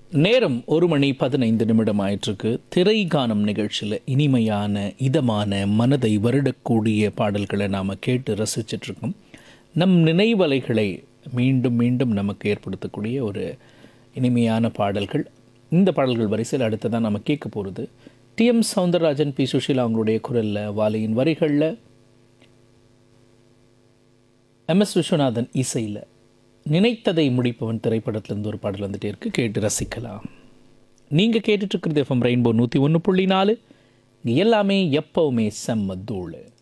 நேரம் ஒரு மணி பதினைந்து நிமிடம் ஆயிட்டிருக்கு திரை காணும் நிகழ்ச்சியில் இனிமையான இதமான மனதை வருடக்கூடிய பாடல்களை நாம் கேட்டு ரசிச்சிட்டு இருக்கோம் நம் நினைவலைகளை மீண்டும் மீண்டும் நமக்கு ஏற்படுத்தக்கூடிய ஒரு இனிமையான பாடல்கள் இந்த பாடல்கள் வரிசையில் அடுத்ததான் நம்ம கேட்க போகிறது டிஎம் சவுந்தரராஜன் பி சுஷீலா அவங்களுடைய குரலில் வாலியின் வரிகளில் எம் எஸ் விஸ்வநாதன் இசையில் நினைத்ததை முடிப்பவன் திரைப்படத்திலிருந்து ஒரு பாடல் வந்துட்டே இருக்கு கேட்டு ரசிக்கலாம் நீங்கள் கேட்டுட்டு இருக்கிறது எஃப்எம் ரெயின்போ நூற்றி ஒன்று புள்ளி நாலு இங்க எல்லாமே எப்பவுமே செம்ம தூள்